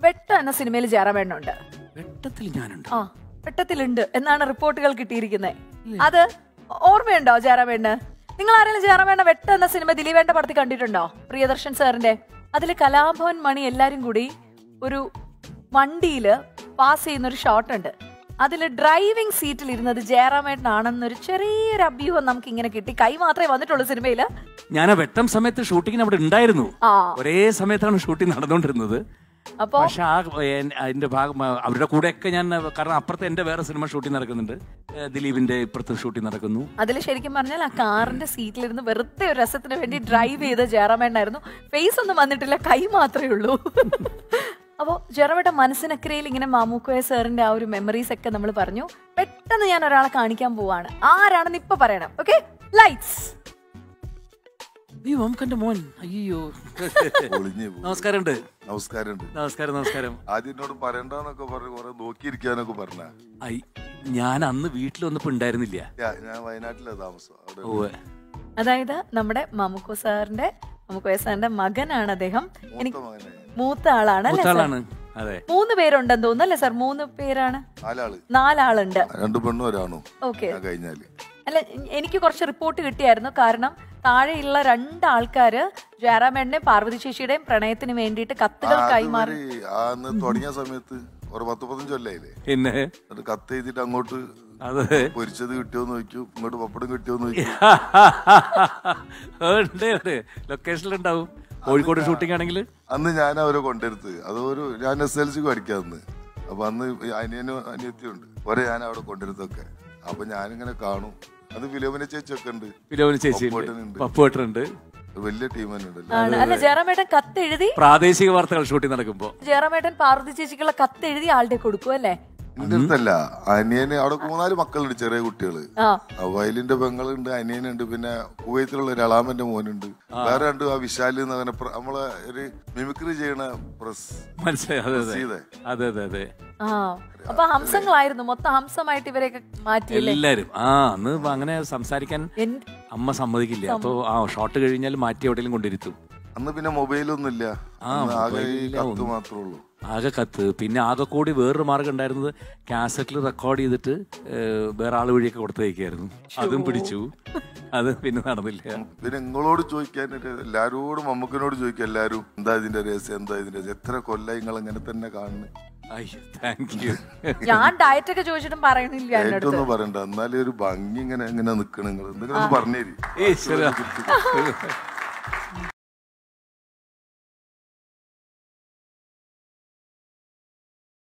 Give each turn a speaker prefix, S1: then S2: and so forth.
S1: വെട്ട എന്ന സിനിമയിൽ ജയറാമേണ്ണുണ്ട്
S2: വെട്ടത്തിൽ ഞാനുണ്ട്
S1: ആ വെട്ടത്തിലുണ്ട് എന്നാണ് റിപ്പോർട്ടുകൾ കിട്ടിയിരിക്കുന്നത് അത് ഓർമ്മയുണ്ടോ ജയറാമേണ്ണ നിങ്ങൾ ആരെങ്കിലും ജയറാമേണ്ണ വെട്ട എന്ന സിനിമ ദിലീപേണ്ട പടത്തിൽ കണ്ടിട്ടുണ്ടോ പ്രിയദർശൻ സാറിന്റെ അതിൽ കലാഭവൻ മണി എല്ലാരും കൂടി ഒരു വണ്ടിയില് പാസ് ചെയ്യുന്ന ഒരു ഷോട്ട് ഉണ്ട് അതിൽ ഡ്രൈവിംഗ് സീറ്റിൽ ഇരുന്നത് ജയറാമേട്ടനാണെന്നൊരു ചെറിയൊരു അഭ്യൂഹം നമുക്ക് ഇങ്ങനെ കിട്ടി കൈ മാത്രമേ വന്നിട്ടുള്ളൂ സിനിമയില്
S2: ഞാൻ ആ വെട്ടം സമയത്ത് ഷൂട്ടിങ്ങിന് അവിടെ ഉണ്ടായിരുന്നു
S1: ആ
S2: ഒരേ സമയത്താണ് ഷൂട്ടിംഗ് നടന്നുകൊണ്ടിരുന്നത്
S1: അപ്പോ
S2: പക്ഷെ ആ എൻ- അതിന്റെ ഭാഗം അവരുടെ കൂടെയൊക്കെ ഞാൻ കാരണം അപ്പുറത്ത് എന്റെ വേറെ സിനിമ ഷൂട്ടിംഗ് നടക്കുന്നുണ്ട് ഏ, ദിലീപിന്റെ ഇപ്പുറത്ത് ഷൂട്ടിംഗ് നടക്കുന്നു
S1: അതിൽ ശരിക്കും പറഞ്ഞാൽ ആ കാറിന്റെ സീറ്റിലിരുന്ന് വെറുതെ ഒരു രസത്തിന് വേണ്ടി ഡ്രൈവ് ചെയ്ത ജയറാമേണ്ണായിരുന്നു ഫേസ് ഒന്നും വന്നിട്ടില്ല കൈ മാത്രമേ ഉള്ളൂ അപ്പോൾ ജെറവയുടെ മനസ്സിനക്കരയിൽ ഇങ്ങനെ മാമൂക്കോയ സാറിന്റെ ആ ഒരു മെമ്മറീസ് ഒക്കെ നമ്മൾ പറഞ്ഞു പെട്ടെന്ന് ഞാൻ ഒരാളെ കാണിക്കാൻ പോവാണ് ആരാണെന്ന് ഇപ്പൊ പറയണം ഓക്കെ ലൈറ്റ്സ്
S2: അയ്യോ നമുക്കെന്റെ മോൻ അയ്യോ
S3: ഒളിഞ്ഞു പോകും
S2: നമസ്കാരമുണ്ട്
S3: നമസ്കാരമുണ്ട്
S2: നമസ്കാരം നമസ്കാരം
S3: ആദ്യം എന്നോട് പറയണ്ടെന്നൊക്കെ പറഞ്ഞ് കുറെ നോക്കിയിരിക്കാനൊക്കെ പറഞ്ഞ
S2: ഐ ഞാൻ അന്ന് വീട്ടിൽ വന്നപ്പോ ഉണ്ടായിരുന്നില്ല
S3: ഞാൻ വയനാട്ടിലെ താമസം അവിടെ
S2: ഓ
S1: അതായത് നമ്മുടെ മമുക്കോ സാറിന്റെ മമുക്കോയ സാറിന്റെ മകനാണ് അദ്ദേഹം എനിക്ക്
S3: മൂത്ത മകനായി
S1: മൂത്ത ആളാണ് അല്ലേ സാർ
S2: മൂത്താളാണ് അതെ
S1: മൂന്ന് പേരുണ്ടെന്ന് തോന്നുന്നു അല്ലേ സാർ മൂന്ന് പേരാണ്
S3: നാലാള്
S1: നാലാളുണ്ട്
S3: രണ്ടു പെണ്ണും ഒരാണും
S1: ഓക്കെ
S3: ഞാൻ കഴിഞ്ഞാല്
S1: അല്ല എനിക്ക് കുറച്ച് റിപ്പോർട്ട് കിട്ടിയായിരുന്നു കാരണം താഴെയുള്ള രണ്ട് ആൾക്കാര് ജയറാമേണ്ണയും പാർവതി ചേച്ചിയുടെയും പ്രണയത്തിന് വേണ്ടിയിട്ട് കത്തുകൾ
S3: ആ, അത്
S1: കൈമാറി
S3: ഇവര് ആ അന്ന് തുടങ്ങിയ സമയത്ത് ഒരു പത്ത് പതിനഞ്ച് കൊല്ലായില്ലേ
S2: പിന്നെ
S3: എന്നിട്ട് കത്ത് എഴുതിട്ട് അങ്ങോട്ട്
S2: അതെ
S3: പൊരിച്ചത് കിട്ടിയോന്ന് ചോദിക്കും ഇങ്ങോട്ട് പപ്പടം കിട്ടിയോന്ന് ചോദിക്കും
S2: ഉണ്ട് ഉണ്ട് ലൊക്കേഷനിലുണ്ടാവും കോഴിക്കോട് ഷൂട്ടിംഗ് ആണെങ്കിൽ
S3: അന്ന് ഞാൻ അവരെ കൊണ്ടെടുത്ത് അതൊരു ഞാൻ എസ് എൽ സിക്ക് പഠിക്കാന്ന് അപ്പൊ അന്ന് ഈ അനിയനും അനിയത്തിയുണ്ട് ഒരേ ഞാൻ അവിടെ കൊണ്ടെടുത്തൊക്കെ അപ്പൊ ഞാനിങ്ങനെ കാണും അത് വിലോമന ചേച്ചിയൊക്കെ ഉണ്ട്
S2: വിലോവിന് ചേച്ചി
S3: പപ്പുവേട്ടനുണ്ട്.
S2: പപ്പുവേട്ടനുണ്ട്
S3: ഒരു വലിയ ടീം തന്നെ ഉണ്ടല്ലോ
S1: ആണ് അല്ല ജയറാമേട്ടൻ കത്ത് എഴുതി
S2: പ്രാദേശിക വാർത്തകൾ ഷൂട്ടിംഗ് നടക്കുമ്പോ
S1: ജയറാമേട്ടൻ പാർവതി ചേച്ചിക്കുള്ള കത്ത് എഴുതി ആളുടെ കൊടുക്കും അല്ലേ
S3: എന്റെ അടുത്തല്ല അനിയന് അവിടെ മൂന്നാല് മക്കളുണ്ട് ചെറിയ കുട്ടികള്
S1: ആ
S3: ആ വയലിന്റെ പെങ്ങളുണ്ട് അനിയനുണ്ട് പിന്നെ കുവൈത്തിലുള്ള ഒരു എളാമന്റെ മോനുണ്ട് വേറെ രണ്ട് ആ വിശാല് എന്ന് അങ്ങനെ പ്ര- നമ്മളെ ഒരു മിമിക്രി ചെയ്യണ പ്രസ്
S2: മനസ്സിലായി അതെ അതെ
S3: ചെയ്തേ
S2: അതെ അതെ അതെ
S1: ആ അപ്പൊ ഹംസങ്ങളായിരുന്നു മൊത്തം ഹംസമായിട്ട് ഇവരെയൊക്കെ മാറ്റിയല്ലേ
S2: എല്ലാരും ആ അന്ന് അങ്ങനെ സംസാരിക്കാൻ
S1: എൻ-
S2: അമ്മ സമ്മതിക്കില്ല അപ്പൊ ആ ഷോട്ട് കഴിഞ്ഞാൽ മാറ്റി എവിടെയെങ്കിലും കൊണ്ടിരുത്തും
S3: അന്ന് പിന്നെ മൊബൈലൊന്നും ഇല്ല
S2: ആ,
S3: അന്ന് ആകെ ഈ
S2: മൊബൈലില്ല,
S3: കത്ത്
S2: ഒന്നും.
S3: മാത്രമേ ഉള്ളൂ
S2: ആകെ കത്ത് പിന്നെ ആകെ കൂടി വേറൊരു മാർഗം ഉണ്ടായിരുന്നത് കാസറ്റിൽ റെക്കോർഡ് ചെയ്തിട്ട് ഏഹ്, വേറെ ആൾ വഴിയൊക്കെ കൊടുത്തേക്കായിരുന്നു അതും പിടിച്ചു അത് പിന്നെ നടന്നില്ല
S3: പിന്നെ നിങ്ങളോട് ചോദിക്കാനായിട്ട് എല്ലാരോടും മമ്മക്കിനോട് ചോദിക്കാം എല്ലാരും എന്താ ഇതിന്റെ രഹസ്യം എന്താ ഇതിന്റെ രഹസ്യം എത്ര കൊല്ലം നിങ്ങൾ അങ്ങനെ തന്നെ കാണുന്നു
S2: അയ്യോ താങ്ക് യു
S1: ഞാൻ ഡയറ്റ് ഒക്കെ ചോദിച്ചിട്ടും പറയണില്ല എന്റെ അടുത്ത്
S3: ഏറ്റൊന്നും പറയണ്ട എന്നാലും ഒരു ഭംഗി ഇങ്ങനെ ഇങ്ങനെ നിക്കണ നിങ്ങൾ എന്തെങ്കിലും ഒന്ന് പറഞ്ഞേരി
S2: ഈശ്വര